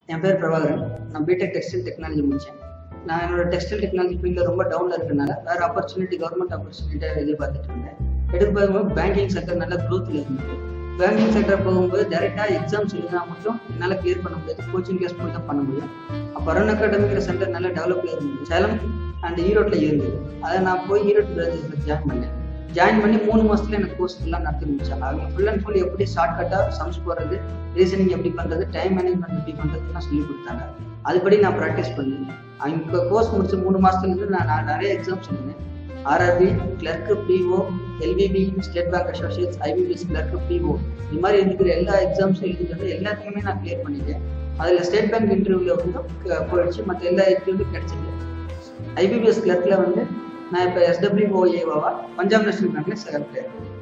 என் பேர் பிரபாகரன் நான் BTech textile technology முடித்தேன் நான் என்னோட டெக்ஸ்டைல் டெக்னாலஜி ஃபீல்டில் ரொம்ப டவுனில் இருக்கனால வேறு ஆப்பர்ச்சுனிட்டி கவர்மெண்ட் ஆப்பர்ச்சுனிட்டியாக எதிர்பார்த்துட்டு இருந்தேன் எடுக்கும்போது பேங்கிங் செக்டர் நல்ல க்ரோத்தில் இருந்தது பேங்கிங் செக்டர் போகும்போது டேரெக்டாக எக்ஸாம்ஸ் எழுதினா மட்டும் என்னால் கிளியர் பண்ண முடியாது கோச்சிங் கிளாஸ் போய் தான் பண்ண முடியும் அப்போ அருண் அகாடமிங்கிற சென்டர் நல்ல டெவலப்ல இருந்தது சேலம் அண்ட் ஈரோட்டில் இருந்தது அதை நான் போய் ஈரோடு பிரதேசத்தில் ஜாயின் பண்ணேன் ஜாயின் பண்ணி மூணு மாசத்துல எனக்கு கோர்ஸ் எல்லாம் நடத்தி முடிச்சாங்க அவங்க ஃபுல் அண்ட் ஃபுல் எப்படி ஷார்ட்கட்டா சம்ஸ் போடுறது ரீசனிங் எப்படி பண்றது டைம் மேனேஜ்மெண்ட் எப்படி பண்றதுலாம் சொல்லி கொடுத்தாங்க அதுபடி நான் ப்ராக்டிஸ் பண்ணேன் அவங்க கோர்ஸ் முடிச்ச மூணு மாசத்துல இருந்து நான் நான் நிறைய எக்ஸாம்ஸ் எழுதினேன் RRB clerk PO LBB State Bank associates IBPS clerk PO இது மாதிரி இருக்கிற எல்லா எக்ஸாம்ஸும் எழுதிட்டு எல்லாத்தையுமே நான் கிளியர் பண்ணிட்டேன் அதில் ஸ்டேட் பேங்க் இன்டர்வியூவில் வந்து க- போயிடுச்சு மற்ற எல்லா இன்டர்வியூலும் கிடைச்சிது ஐபிபிஎஸ் கிளர்க்கில் வந்து நான் இப்போ எஸ்டபிள்யூஓஏவாவா பஞ்சாப் நேஷனல் பேங்க்ல செலக்ட் ஆயிருக்கேன்